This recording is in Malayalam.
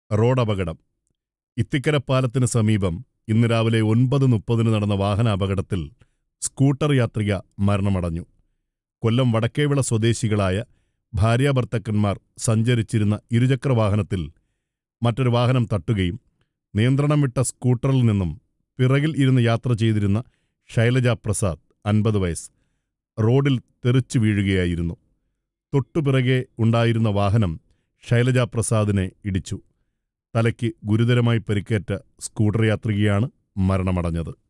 റോഡപകടം ഇത്തിക്കര പാലത്തിന് സമീപം ഇന്ന് രാവിലെ ഒൻപത് മുപ്പതിന് നടന്ന വാഹന അപകടത്തിൽ സ്കൂട്ടർ യാത്രിക മരണമടഞ്ഞു കൊല്ലം വടക്കേവിള സ്വദേശികളായ ഭാര്യാഭർത്തക്കന്മാർ സഞ്ചരിച്ചിരുന്ന ഇരുചക്ര വാഹനത്തിൽ മറ്റൊരു വാഹനം തട്ടുകയും നിയന്ത്രണം വിട്ട സ്കൂട്ടറിൽ നിന്നും പിറകിൽ ഇരുന്ന് യാത്ര ചെയ്തിരുന്ന ശൈലജ പ്രസാദ് അൻപത് വയസ്സ് റോഡിൽ തെറിച്ചു വീഴുകയായിരുന്നു തൊട്ടുപിറകെ ഉണ്ടായിരുന്ന വാഹനം ശൈലജ പ്രസാദിനെ ഇടിച്ചു തലയ്ക്ക് ഗുരുതരമായി പരിക്കേറ്റ സ്കൂട്ടർ യാത്രികയാണ് മരണമടഞ്ഞത്